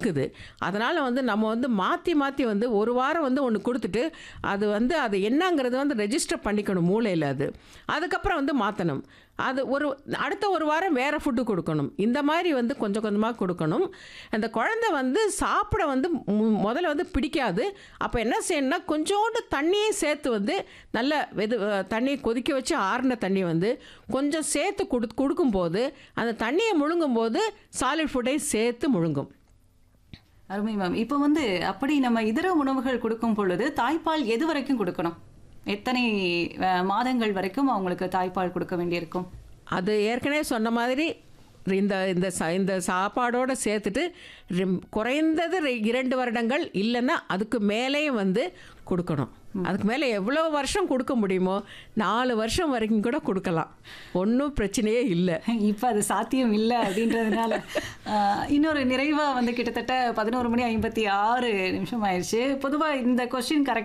இருக்குது அதனால் வந்து நம்ம வந்து மாற்றி மாற்றி வந்து ஒரு வாரம் வந்து ஒன்று கொடுத்துட்டு அது வந்து அது என்னங்கிறது வந்து ரெஜிஸ்டர் பண்ணிக்கணும் மூளையில் அது அதுக்கப்புறம் வந்து மாற்றணும் அது ஒரு அடுத்த ஒரு வாரம் வேறு ஃபுட்டு கொடுக்கணும் இந்த மாதிரி வந்து கொஞ்சம் கொஞ்சமாக கொடுக்கணும் அந்த குழந்தை வந்து சாப்பிட வந்து மு- முதல்ல வந்து பிடிக்காது அப்போ என்ன செய்யணும்னா கொஞ்சோண்டு தண்ணியை சேர்த்து வந்து நல்ல வெது அஹ் தண்ணியை கொதிக்க வச்சு ஆறின தண்ணி வந்து கொஞ்சம் சேர்த்து கொடு கொடுக்கும்போது அந்த தண்ணியை முழுங்கும்போது சாலிட் ஃபுட்டையும் சேர்த்து முழுங்கும் அருமை மேம் இப்போ வந்து அப்படி நம்ம இதர உணவுகள் கொடுக்கும் பொழுது தாய்ப்பால் எது வரைக்கும் கொடுக்கணும் எத்தனை அஹ், மாதங்கள் வரைக்கும் அவங்களுக்கு தாய்ப்பால் கொடுக்க வேண்டியிருக்கும் அது ஏற்கனவே சொன்ன மாதிரி இந்த இந்த ச இந்த சாப்பாடோடு சேர்த்துட்டு ரெம்- குறைந்தது ரெ- இரண்டு வருடங்கள் இல்லைன்னா அதுக்கு மேலேயும் வந்து கொடுக்கணும் அதுக்கு மேலே எவ்வளோ வருஷம் கொடுக்க முடியுமோ நாலு வருஷம் வரைக்கும் கூட கொடுக்கலாம் ஒன்றும் பிரச்சனையே இல்லை இப்போ அது சாத்தியம் இல்லை அப்படின்றதுனால அஹ், இன்னொரு நிறைவா வந்து கிட்டத்தட்ட பதினோரு மணி ஐம்பத்தி ஆறு நிமிஷம் ஆயிடுச்சு பொதுவாக இந்த கொஸ்டின்